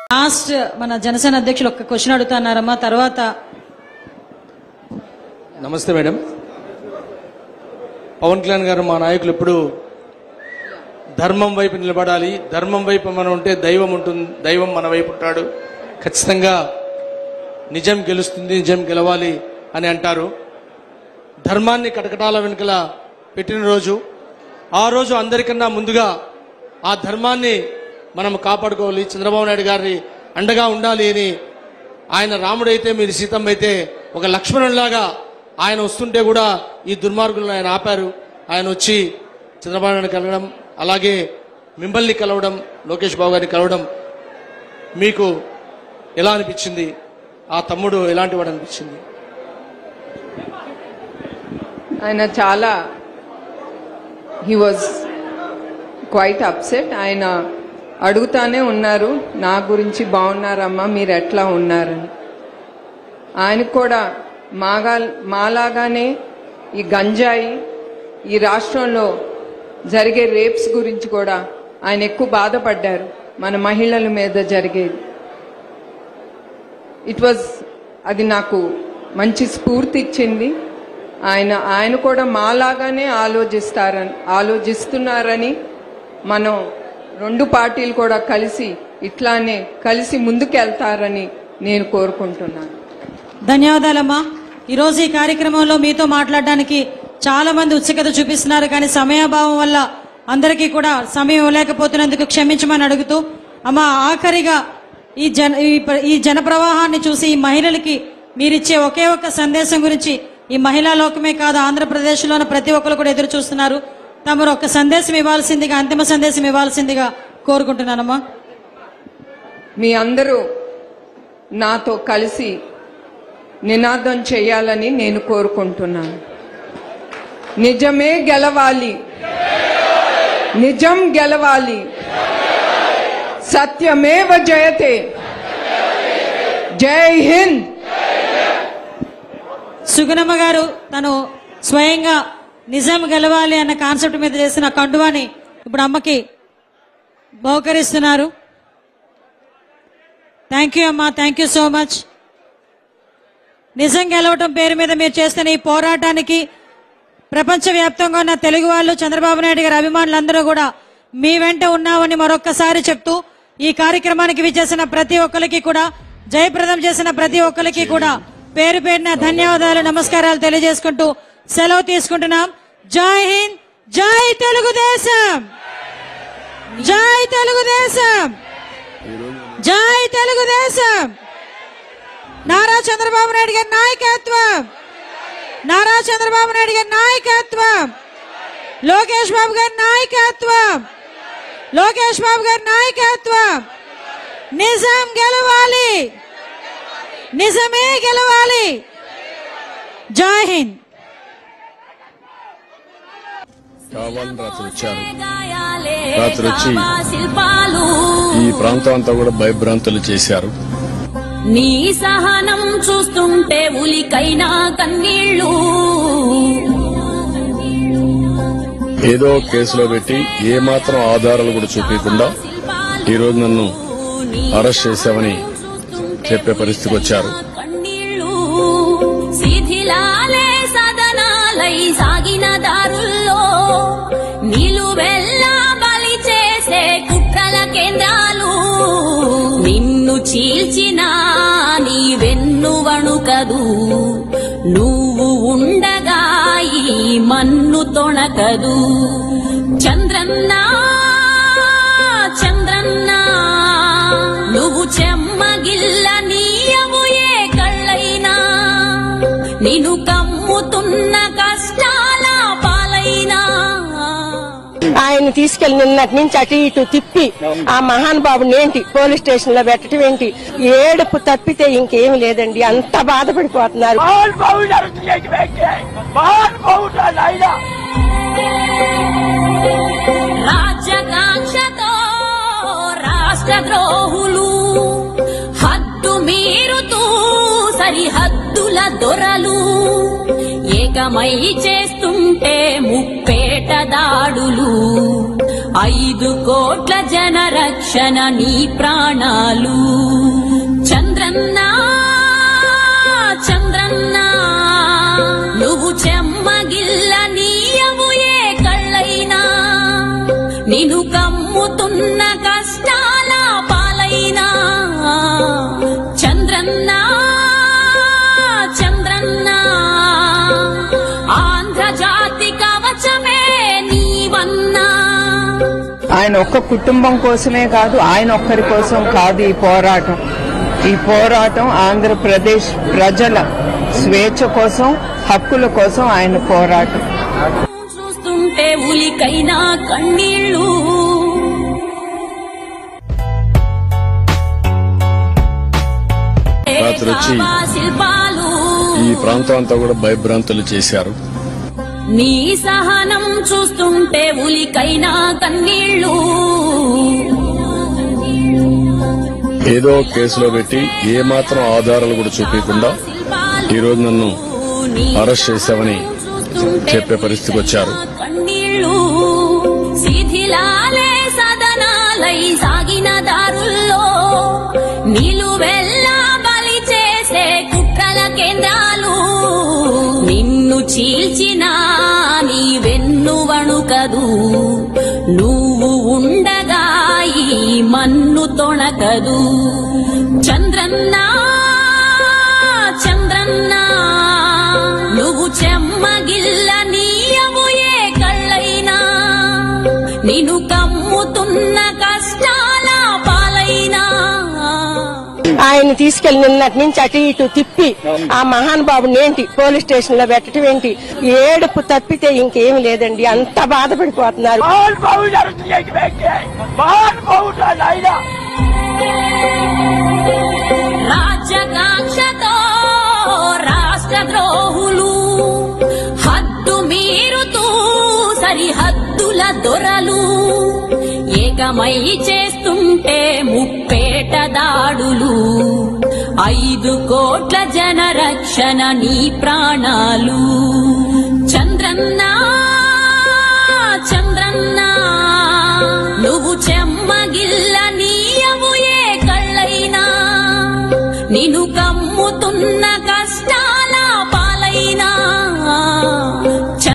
last మన జనసేన అధ్యక్షులు ఒక్క క్వశ్చన్ అడుగుతున్నారమ్మా తర్వాత నమస్తే మేడం పవన్ కళ్యాణ్ గారు మా నాయకులు ఎప్పుడు ధర్మం వైపు నిలబడాలి ధర్మం వైపు మనం ఉంటే దైవం ఉంటుంది దైవం మన వైపు ఉంటాడు ఖచ్చితంగా నిజం గెలుస్తుంది నిజం గెలవాలి అని అంటారు ధర్మాన్ని కటకటాల వెనుకల పెట్టిన రోజు ఆ రోజు అందరికన్నా ముందుగా ఆ ధర్మాన్ని మనం కాపాడుకోవాలి చంద్రబాబు నాయుడు గారిని అండగా ఉండాలి అని ఆయన రాముడైతే మీరు సీతమ్మ అయితే ఒక లక్ష్మణులాగా ఆయన వస్తుంటే కూడా ఈ దుర్మార్గులను ఆయన ఆపారు ఆయన వచ్చి చంద్రబాబు నాయుడు కలవడం అలాగే మిమ్మల్ని కలవడం లోకేష్ బాబు గారిని కలవడం మీకు ఎలా అనిపించింది ఆ తమ్ముడు ఎలాంటి వాడు అనిపించింది ఆయన చాలా హీ వాజ్ క్వైట్ అప్సెట్ ఆయన అడుగుతానే ఉన్నారు నా గురించి బాగున్నారమ్మా మీరు ఎట్లా ఉన్నారని ఆయనకు కూడా మాగా మాలాగానే ఈ గంజాయి ఈ రాష్ట్రంలో జరిగే రేప్స్ గురించి కూడా ఆయన ఎక్కువ బాధపడ్డారు మన మహిళల మీద జరిగేది ఇట్ వాజ్ అది నాకు మంచి స్ఫూర్తి ఇచ్చింది ఆయన ఆయన కూడా మాలాగానే ఆలోచిస్తారని ఆలోచిస్తున్నారని మనం రెండు పార్టీలు కూడా కలిసి ఇట్లానే కలిసి ముందుకెళ్తారని నేను కోరుకుంటున్నాను ధన్యవాదాలమ్మా ఈరోజు ఈ కార్యక్రమంలో మీతో మాట్లాడడానికి చాలా మంది ఉత్సుకత చూపిస్తున్నారు కానీ సమయాభావం వల్ల అందరికీ కూడా సమయం లేకపోతున్నందుకు క్షమించమని అడుగుతూ అమ్మా ఆఖరిగా ఈ జన ఈ ప్ర- ఈ జన ప్రవాహాన్ని చూసి ఈ మహిళలకి మీరిచ్చే ఒకే ఒక్క సందేశం గురించి ఈ మహిళా లోకమే కాదు ఆంధ్రప్రదేశ్లోని ప్రతి ఒక్కరు కూడా ఎదురు చూస్తున్నారు తమరు ఒక సందేశం ఇవ్వాల్సిందిగా అంతిమ సందేశం ఇవ్వాల్సిందిగా కోరుకుంటున్నానమ్మా మీ అందరూ నాతో కలిసి నినాదం చేయాలని నేను కోరుకుంటున్నాను నిజమే గెలవాలి నిజం గెలవాలి సత్యమేవ జయతే జై హింద్ సుగుణమ్మ గారు తను స్వయంగా నిజం గెలవాలి అన్న కాన్సెప్ట్ మీద చేసిన కండువాని ఇప్పుడు అమ్మకి బహుకరిస్తున్నారు థ్యాంక్ యూ అమ్మా థ్యాంక్ యూ సో మచ్ నిజం గెలవటం పేరు మీద మీరు చేస్తున్న ఈ పోరాటానికి ప్రపంచవ్యాప్తంగా ఉన్న తెలుగు వాళ్ళు చంద్రబాబు నాయుడు గారి అభిమానులందరూ కూడా మీ వెంట ఉన్నామని మరొక్కసారి చెప్తూ ఈ కార్యక్రమానికి విచ్చేసిన ప్రతి ఒక్కరికి కూడా జయప్రదం చేసిన ప్రతి ఒక్కరికి కూడా పేరు పేరున ధన్యవాదాలు నమస్కారాలు తెలియజేసుకుంటూ సెలవు తీసుకుంటున్నాం జై హింద్ జై తెలుగుదేశం జై తెలుగుదేశం జై తెలుగుదేశం నారా చంద్రబాబు నాయుడు గారి నాయకత్వం నారా చంద్రబాబు నాయుడు గారి నాయకత్వం లోకేష్ బాబు గారి నాయకత్వం లోకేష్ బాబు గారి నాయకత్వం నిజం గెలవాలి నిజమే గెలవాలి జై హింద్ కావాలని రాత్రి వచ్చారు రాత్రి రాత్రి వచ్చి శిల్పాలు ఈ ప్రాంతం అంతా కూడా భయభ్రాంతులు చేశారు నీ సహనం చూస్తుంటే ఉలికైనా కన్నీళ్ళు ఏదో కేసులో పెట్టి ఏ మాత్రం ఆధారాలు కూడా చూపించకుండా ఈ రోజు నన్ను అరెస్ట్ చేశామని చెప్పే పరిస్థితికి వచ్చారు కన్నీళ్ళు శిథిలాలే సదనాలై సాగిన దారుల్లో నిలువెల్లా బలి చేసే కుట్రల కేంద్రాలు నిన్ను చీల్చిన నీ వెన్ను వణుకదు నువ్వు ఉండగా ఈ మన్ను తొణకదు చంద్రన్న చంద్రన్న నువ్వు చెమ్మగిల్ల నీయవు ఏ కళ్ళైనా నిన్ను కమ్ముతున్న కష్టాల పాలైనా ఆయన తీసుకెళ్లి నిన్నటి నుంచి అటు ఇటు తిప్పి ఆ మహానుభావుని ఏంటి పోలీస్ స్టేషన్ లో పెట్టడం ఏంటి ఏడుపు తప్పితే ఇంకేమి లేదండి అంత బాధపడిపోతున్నారు రాజ్యకాంక్షతో రాష్ట్ర ద్రోహులు హద్దు మీరుతూ సరిహద్దుల దొరలు ఏకమై చేస్తుంటే ముప్పేట దాడులు ఐదు కోట్ల జన రక్షణ నీ ప్రాణాలు చంద్రన్న చంద్రన్న నువ్వు చెమ్మగిల్ల నీయవు ఏ కళ్ళైనా నిన్ను కమ్ముతున్న కష్టాల పాలైనా చంద్రన్న చంద్రన్న ఆంధ్ర జాతి కవచమే నీవన్నా ఆయన ఒక్క కుటుంబం కోసమే కాదు ఆయన ఒక్కరి కోసం కాదు ఈ పోరాటం ఈ పోరాటం ఆంధ్రప్రదేశ్ ప్రజల స్వేచ్ఛ కోసం హక్కుల కోసం ఆయన పోరాటం చూస్తుంటే ఉలికైనా కన్నీళ్ళు రాత్రి వచ్చి కావా శిల్పాలు ఈ ప్రాంతం అంతా కూడా భయభ్రాంతులు చేశారు నీ సహనం చూస్తుంటే ఉలికైనా కన్నీళ్ళు ఏదో కేసులో పెట్టి ఏ మాత్రం ఆధారాలు కూడా చూపించకుండా ఈ రోజు నన్ను అరెస్ట్ చేశామని చెప్పే పరిస్థితికి వచ్చారు కన్నీళ్ళు శిథిలాలే సదనాలై సాగిన దారుల్లో నిలువెల్లా బలి చేసే కుట్రల కేంద్రాలు నిన్ను చీల్చిన నీ వెన్ను వణుకదు నువ్వు ఉండగా ఈ మన్ను తొణకదు చంద్రన్న చంద్రన్న నువ్వు చెమ్మగిల్ల నీయవు ఏ కళ్ళైనా నిన్ను కమ్ముతున్న కష్టాల పాలైనా ఆయన తీసుకెళ్లి నిన్నటి నుంచి అటు ఇటు తిప్పి ఆ మహానుభావుని ఏంటి పోలీస్ స్టేషన్ లో పెట్టడం ఏంటి ఏడుపు తప్పితే ఇంకేమి లేదండి అంత బాధపడిపోతున్నారు రాజ్యకాంక్షతో రాష్ట్ర ద్రోహులు హద్దు మీరుతూ సరిహద్దుల దొరలు ఏకమై చేస్తుంటే ముప్పేట దాడులు ఐదు కోట్ల జన రక్షణ నీ ప్రాణాలు చంద్రన్న